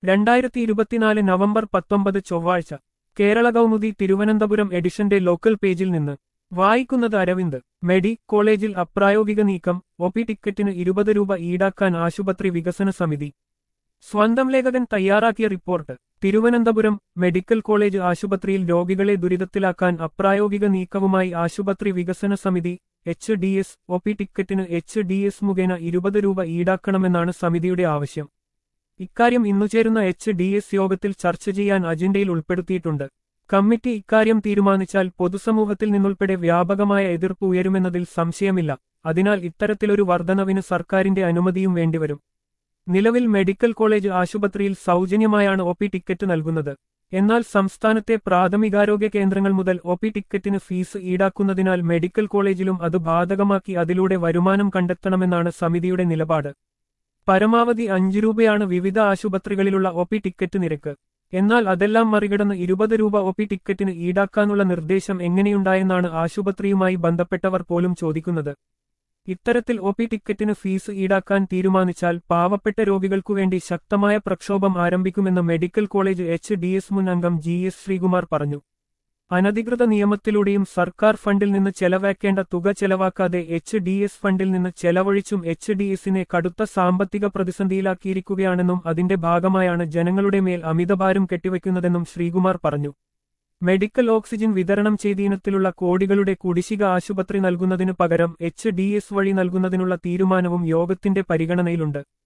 രണ്ടായിരത്തി ഇരുപത്തിനാല് നവംബർ പത്തൊമ്പത് ചൊവ്വാഴ്ച കേരള കൗമുദി തിരുവനന്തപുരം എഡിഷന്റെ ലോക്കൽ പേജിൽ നിന്ന് വായിക്കുന്നത് അരവിന്ദ് മെഡി കോളേജിൽ അപ്രായോഗിക നീക്കം ഒപി ടിക്കറ്റിന് ഇരുപത് രൂപ ഈടാക്കാൻ ആശുപത്രി വികസന സമിതി സ്വന്തം ലേഖകൻ തയ്യാറാക്കിയ റിപ്പോർട്ട് തിരുവനന്തപുരം മെഡിക്കൽ കോളേജ് ആശുപത്രിയിൽ രോഗികളെ ദുരിതത്തിലാക്കാൻ അപ്രായോഗിക നീക്കവുമായി ആശുപത്രി വികസന സമിതി എച്ച് ഡി എസ് ഒപി ടിക്കറ്റിന് എച്ച് ഡി എസ് മുഖേന ഇരുപത് രൂപ ഈടാക്കണമെന്നാണ് സമിതിയുടെ ആവശ്യം ഇക്കാര്യം ഇന്നു ചേരുന്ന എച്ച് ഡി എസ് യോഗത്തിൽ ചർച്ച ചെയ്യാൻ അജണ്ടയിൽ ഉൾപ്പെടുത്തിയിട്ടുണ്ട് കമ്മിറ്റി ഇക്കാര്യം തീരുമാനിച്ചാൽ പൊതുസമൂഹത്തിൽ നിന്നുൾപ്പെടെ വ്യാപകമായ എതിർപ്പ് ഉയരുമെന്നതിൽ സംശയമില്ല അതിനാൽ ഇത്തരത്തിലൊരു വർധനവിന് സർക്കാരിന്റെ അനുമതിയും വേണ്ടിവരും നിലവിൽ മെഡിക്കൽ കോളേജ് ആശുപത്രിയിൽ സൗജന്യമായാണ് ഒ പി ടിക്കറ്റ് നൽകുന്നത് എന്നാൽ സംസ്ഥാനത്തെ പ്രാഥമികാരോഗ്യ കേന്ദ്രങ്ങൾ മുതൽ ഒ പി ടിക്കറ്റിന് ഫീസ് ഈടാക്കുന്നതിനാൽ മെഡിക്കൽ കോളേജിലും അത് ബാധകമാക്കി അതിലൂടെ വരുമാനം കണ്ടെത്തണമെന്നാണ് സമിതിയുടെ നിലപാട് പരമാവധി അഞ്ചു രൂപയാണ് വിവിധ ആശുപത്രികളിലുള്ള ഒ പി ടിക്കറ്റ് നിരക്ക് എന്നാൽ അതെല്ലാം മറികടന്ന് ഇരുപത് രൂപ ഒ പി ടിക്കറ്റിന് ഈടാക്കാനുള്ള നിർദ്ദേശം എങ്ങനെയുണ്ടായെന്നാണ് ആശുപത്രിയുമായി ബന്ധപ്പെട്ടവർ പോലും ചോദിക്കുന്നത് ഇത്തരത്തിൽ ഒ പി ടിക്കറ്റിന് ഫീസ് ഈടാക്കാൻ തീരുമാനിച്ചാൽ പാവപ്പെട്ട രോഗികൾക്കുവേണ്ടി ശക്തമായ പ്രക്ഷോഭം ആരംഭിക്കുമെന്ന് medical college H D S മുൻ അംഗം ജി എസ് ശ്രീകുമാർ പറഞ്ഞു അനധികൃത നിയമത്തിലൂടെയും സർക്കാർ ഫണ്ടിൽ നിന്ന് ചെലവാക്കേണ്ട തുക ചെലവാക്കാതെ എച്ച് ഡി എസ് ഫണ്ടിൽ നിന്ന് ചെലവഴിച്ചും എച്ച് ഡി എസിനെ കടുത്ത സാമ്പത്തിക പ്രതിസന്ധിയിലാക്കിയിരിക്കുകയാണെന്നും അതിന്റെ ഭാഗമായാണ് ജനങ്ങളുടെ മേൽ അമിതഭാരം കെട്ടിവെക്കുന്നതെന്നും ശ്രീകുമാർ പറഞ്ഞു മെഡിക്കൽ ഓക്സിജൻ വിതരണം ചെയ്തീനത്തിലുള്ള കോടികളുടെ കുടിശ്ശിക ആശുപത്രി നൽകുന്നതിനു പകരം എച്ച് ഡി എസ് വഴി നൽകുന്നതിനുള്ള തീരുമാനവും യോഗത്തിന്റെ പരിഗണനയിലുണ്ട്